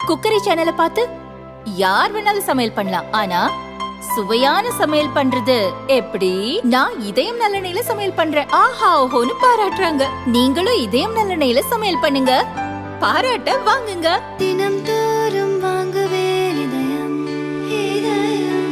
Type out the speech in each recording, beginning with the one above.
cookery சேனலை பார்த்து யார் வேணாலும் சமையல் பண்ணலாம் ஆனா சுவையான சமையல் பண்றது எப்படி நான் இதயம் நல்லெண்ணெயில சமையல் பண்றேன் ஆஹா ஓஹோன்னு பாராட்டுறாங்க நீங்களும் இதயம் நல்லெண்ணெயில சமையல் பண்ணுங்க பாராட்ட வாங்குங்க தினம் தோறும் வாங்குவே இதயம் இதயம்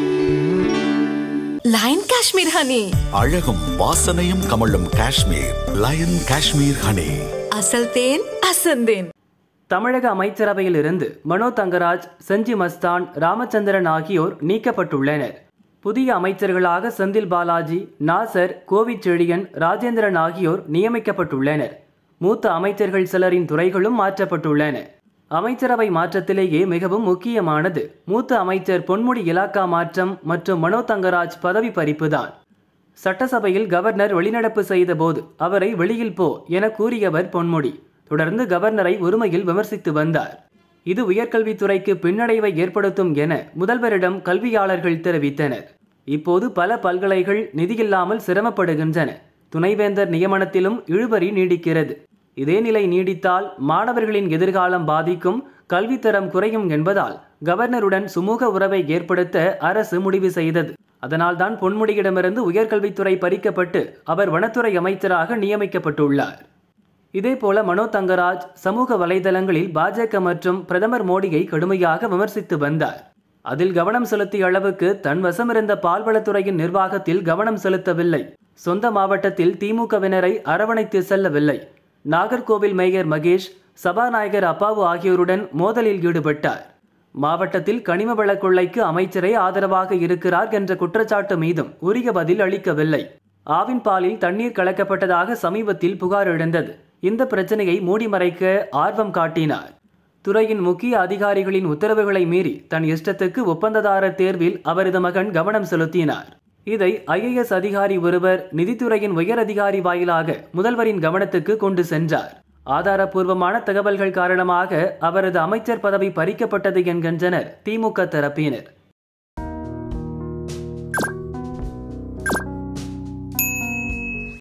லயன் காஷ்மீர் ஹனி அழகும் வாசனையும் கமழும் காஷ்மீர் லயன் காஷ்மீர் ஹனி அசல் தேன் அசந்தேன் தமிழக அமைச்சரவையில் இருந்து மனோ தங்கராஜ் செஞ்சி மஸ்தான் ராமச்சந்திரன் ஆகியோர் நீக்கப்பட்டுள்ளனர் புதிய அமைச்சர்களாக செந்தில் பாலாஜி நாசர் கோவிச்செழியன் ராஜேந்திரன் ஆகியோர் நியமிக்கப்பட்டுள்ளனர் மூத்த அமைச்சர்கள் சிலரின் துறைகளும் மாற்றப்பட்டுள்ளன அமைச்சரவை மாற்றத்திலேயே மிகவும் முக்கியமானது மூத்த அமைச்சர் பொன்முடி இலாக்கா மாற்றம் மற்றும் மனோ தங்கராஜ் பதவி பறிப்புதான் சட்டசபையில் கவர்னர் வெளிநடப்பு செய்தபோது அவரை வெளியில் போ என கூறியவர் பொன்முடி தொடர்ந்து கவர்னரை ஒருமையில் விமர்சித்து வந்தார் இது உயர்கல்வித்துறைக்கு பின்னடைவை ஏற்படுத்தும் என முதல்வரிடம் கல்வியாளர்கள் தெரிவித்தனர் இப்போது பல பல்கலைகள் நிதியில்லாமல் சிரமப்படுகின்றன துணைவேந்தர் நியமனத்திலும் இழுபறி நீடிக்கிறது இதே நிலை நீடித்தால் மாணவர்களின் எதிர்காலம் பாதிக்கும் கல்வித்தரம் குறையும் என்பதால் கவர்னருடன் சுமூக உறவை ஏற்படுத்த அரசு முடிவு செய்தது அதனால்தான் பொன்முடியிடமிருந்து உயர்கல்வித்துறை பறிக்கப்பட்டு அவர் வனத்துறை அமைச்சராக நியமிக்கப்பட்டுள்ளார் இதேபோல மனோ தங்கராஜ் சமூக வலைதளங்களில் பாஜக மற்றும் பிரதமர் மோடியை கடுமையாக விமர்சித்து வந்தார் அதில் கவனம் செலுத்திய அளவுக்கு தன் வசமிருந்த பால்வளத்துறையின் நிர்வாகத்தில் கவனம் செலுத்தவில்லை சொந்த மாவட்டத்தில் திமுகவினரை அரவணைத்து செல்லவில்லை நாகர்கோவில் மேயர் மகேஷ் சபாநாயகர் அப்பாவு ஆகியோருடன் மோதலில் ஈடுபட்டார் மாவட்டத்தில் கனிம வள கொள்ளைக்கு அமைச்சரே ஆதரவாக இருக்கிறார் என்ற குற்றச்சாட்டு மீதும் உரிய பதில் அளிக்கவில்லை ஆவின் பாலில் தண்ணீர் கலக்கப்பட்டதாக சமீபத்தில் புகார் எழுந்தது இந்த பிரச்சனையை மூடி மறைக்க ஆர்வம் காட்டினார் துறையின் முக்கிய அதிகாரிகளின் உத்தரவுகளை மீறி தன் இஷ்டத்துக்கு ஒப்பந்ததாரர் தேர்வில் அவரது மகன் கவனம் செலுத்தினார் இதை ஐஏஎஸ் அதிகாரி ஒருவர் நிதித்துறையின் உயர் அதிகாரி வாயிலாக முதல்வரின் கவனத்துக்கு கொண்டு சென்றார் ஆதாரப்பூர்வமான தகவல்கள் காரணமாக அவரது அமைச்சர் பதவி பறிக்கப்பட்டது என்கின்றனர் திமுக தரப்பினர்